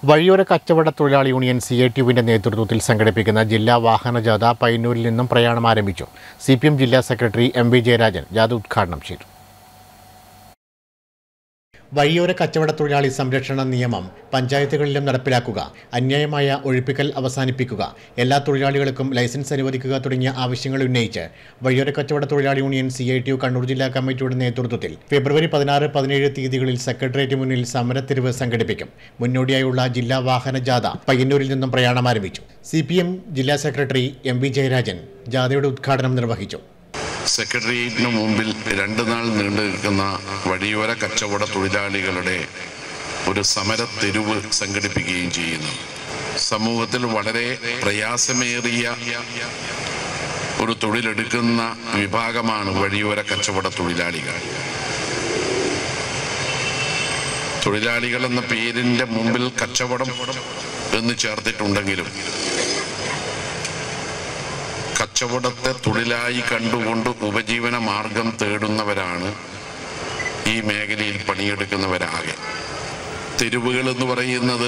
വഴിയോര കച്ചവട തൊഴിലാളി യൂണിയൻ സി എ ടി യുവിൻ്റെ നേതൃത്വത്തിൽ സംഘടിപ്പിക്കുന്ന ജില്ലാ വാഹന ജാഥ പയ്യന്നൂരിൽ നിന്നും പ്രയാണം ആരംഭിച്ചു സി പി എം ജില്ലാ സെക്രട്ടറി എം വി ജയരാജൻ ജാഥ ഉദ്ഘാടനം ചെയ്തു വഴിയോര കച്ചവട തൊഴിലാളി സംരക്ഷണ നിയമം പഞ്ചായത്തുകളിലും നടപ്പിലാക്കുക അന്യായമായ ഒഴിപ്പിക്കൽ അവസാനിപ്പിക്കുക എല്ലാ തൊഴിലാളികൾക്കും ലൈസൻസ് അനുവദിക്കുക തുടങ്ങിയ ആവശ്യങ്ങൾ ഉന്നയിച്ച് വഴിയോര കച്ചവട തൊഴിലാളി union C I T U Kannur ജില്ലാ കമ്മിറ്റിയുടെ നേതൃത്വത്തിൽ ഫെബ്രുവരി പതിനാറ് പതിനേഴ് തീയതികളിൽ സെക്രട്ടേറിയറ്റ് മുന്നിൽ സമരത്തെരുവ് സംഘടിപ്പിക്കും മുന്നോടിയായുള്ള ജില്ലാ വാഹന ജാഥ പയ്യന്നൂരിൽ നിന്നും പ്രയാണം ആരംഭിച്ചു സി പി എം ജില്ലാ സെക്രട്ടറി എം വി ജയരാജൻ ജാഥയുടെ ഉദ്ഘാടനം നിർവഹിച്ചു സെക്രട്ടേറിയറ്റിന് മുമ്പിൽ രണ്ട് നാൾ നീണ്ടു നിൽക്കുന്ന വഴിയോര കച്ചവട തൊഴിലാളികളുടെ ഒരു സമര തെരുവ് സംഘടിപ്പിക്കുകയും ചെയ്യുന്നു സമൂഹത്തിൽ വളരെ പ്രയാസമേറിയ ഒരു തൊഴിലെടുക്കുന്ന വിഭാഗമാണ് വഴിയോര കച്ചവട തൊഴിലാളികൾ തൊഴിലാളികൾ എന്ന പേരിന്റെ മുമ്പിൽ കച്ചവടം എന്ന് ചേർത്തിട്ടുണ്ടെങ്കിലും കച്ചവടത്തെ തൊഴിലായി കണ്ടുകൊണ്ട് ഉപജീവന മാർഗം തേടുന്നവരാണ് ഈ മേഖലയിൽ പണിയെടുക്കുന്നവരാകെ തെരുവുകൾ എന്ന് പറയുന്നത്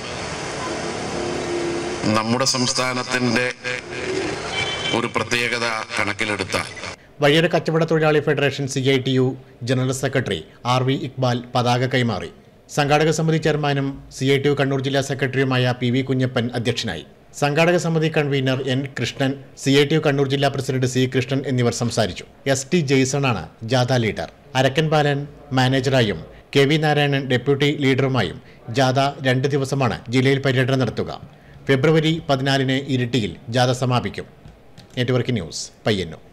നമ്മുടെ സംസ്ഥാനത്തിന്റെ ഒരു പ്രത്യേകത കണക്കിലെടുത്താൽ വഴിയോര കച്ചവട തൊഴിലാളി federation C I T U general secretary R V Iqbal പതാക കൈമാറി സംഘാടക സമിതി ചെയർമാനും C I T U Kannur ജില്ലാ സെക്രട്ടറിയുമായ പി വി കുഞ്ഞപ്പൻ അധ്യക്ഷനായി സംഘാടക സമിതി convener N Krishnan C I T U Kannur ജില്ലാ പ്രസിഡന്റ് സി കൃഷ്ണൻ എന്നിവർ സംസാരിച്ചു എസ് ടി ജെയ്സണാണ് ജാഥ ലീഡർ അരക്കൻ ബാലൻ മാനേജറായും കെ വി നാരായണൻ ഡെപ്യൂട്ടി ലീഡറുമായും ജാഥ രണ്ട് ദിവസമാണ് ജില്ലയിൽ പര്യടനം നടത്തുക ഫെബ്രുവരി പതിനാലിന് ഇരിട്ടിയിൽ ജാഥ സമാപിക്കും നെറ്റ്വർക്ക് ന്യൂസ് പയ്യന്നൂർ